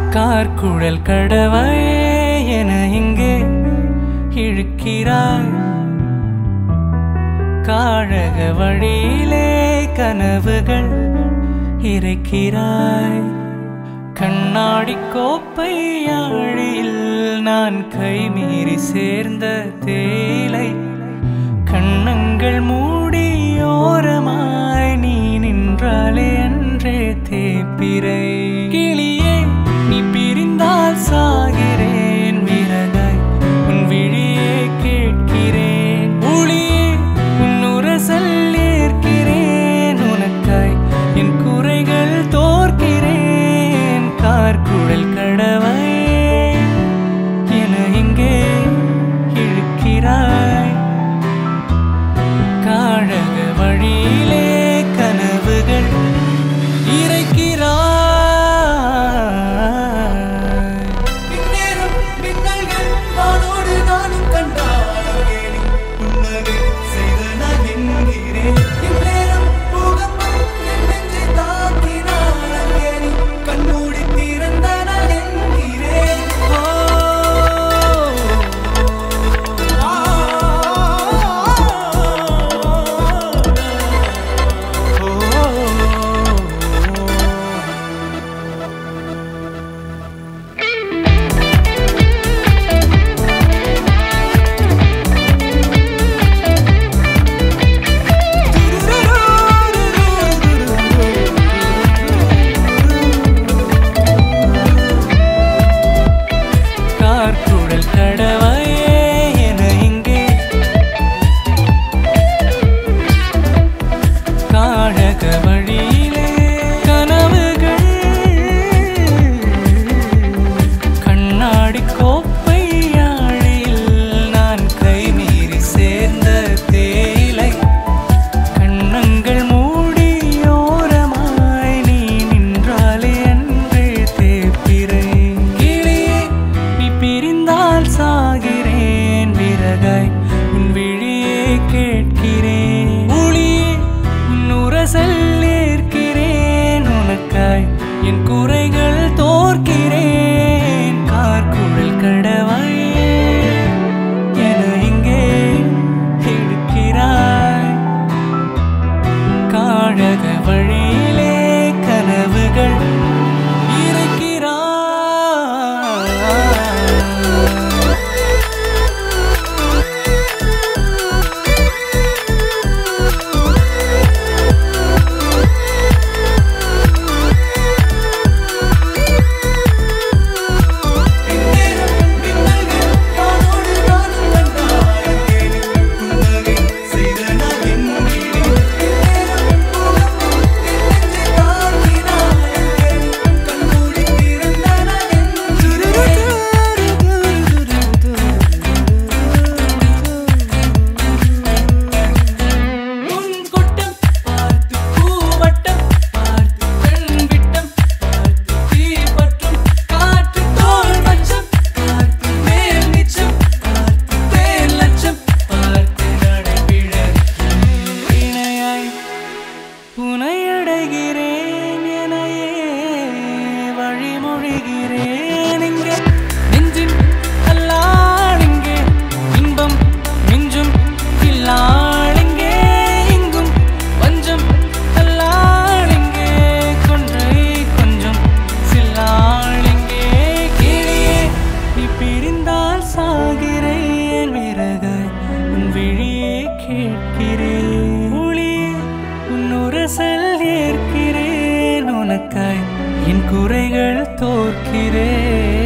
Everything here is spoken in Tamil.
கார்குழல் கடவை என இங்கே இழுக்கிறாய் காழக வழியிலே கனவுகள் இறைக்கிறாய் கண்ணாடி கோப்பை ஆழியில் நான் கைமீறி சேர்ந்த தேயிலை கண்ணங்கள் மூடி ஓரமாய் நீ நின்றாலே அன்றே தேப்பிரை கிளியே நீ பிரிந்தால் சாகிறேன் விறகாய் உன் விழியே கேட்கிறேன் ஒளியே உன் உரசல் ஏற்கிறேன் உனக்காய் என் குறைகள் தோற்கிறேன் கார்குழல் கடவை என இங்கே இழுக்கிறாய் காழக வழியிலே கனவுகள் இறைக்கிறாய் பின்னேறும் மின்னல்கள் வானோடு நானும் கண்டாலே நீ புன்னகை செய்த நான் என்கிறேன் இந்நேரம் பூகம்பம் என் நெஞ்சை தாக்கினால் அங்கே நீ கண்மூடி திறந்த நான் என்கிறேன் ஓ, ஓ, ஓ. கார்குழல் கடவையே என இங்கே காழக வழியிலே கனவுகள் கண்ணாடி கோப்பை ஆழியில் நான் கை மீறி சேர்ந்த தேயிலை கண்ணங்கள் மூடி ஓரமாய் நீ நின்றாலே அன்றே தேப்பிரை கிளியே நீ பிரிந்தால் சாகிறேன் விறகாய் உன் விழியே கேட்கிறேன் ஒளியே உன் உரசல் ஏற்கிறேன் உனக்காய் என் குறைகள் தோற்கிறேன் கார்குழல் கடவாயே என இங்கே எடுக்கிறாய் காழக வழியிலே கனவுகள் இருக்கிறாய் பின்னேறும் மின்னல்கள் வானோடு நானும் கண்டாலே நீ புன்னகை செய்த நான் என்கிறேன் இந்நேரம் பூகம்பம் என் நெஞ்சை தாக்கினால் அங்கே நீ கண்மூடி திறந்த நான் என்கிறேன் உன் குட்டம் பார்த்து பூவட்டம் பார்த்து கண் விட்டம் பார்த்து தீ பற்றும் காற்று தோல் மச்சம் பார்த்து மேல் நிச்சம் பார்த்து தேர் லட்சம் பார்த்து நடைபிழறி இணையாய் உனை அடைகிறேன் எனையே வழிமொழிகிறேன் இங்கே நெஞ்சின் அல்லாடிங்கே இன்பம் மிஞ்சும் இல்லாடிங்கே இங்கும் பஞ்சம் அல்லாடிங்கே கொன்றை கொஞ்சம் சில்லாடிங்கே கிளியே நீ பிரிந்தால் சாகிறேன் விறகாய் உன் விழியே கேட்கிறேன் ஒளியே உன் உரசல் ஏற்கிறேன் உனக்காய் என் குறைகள் தோற்கிறேன்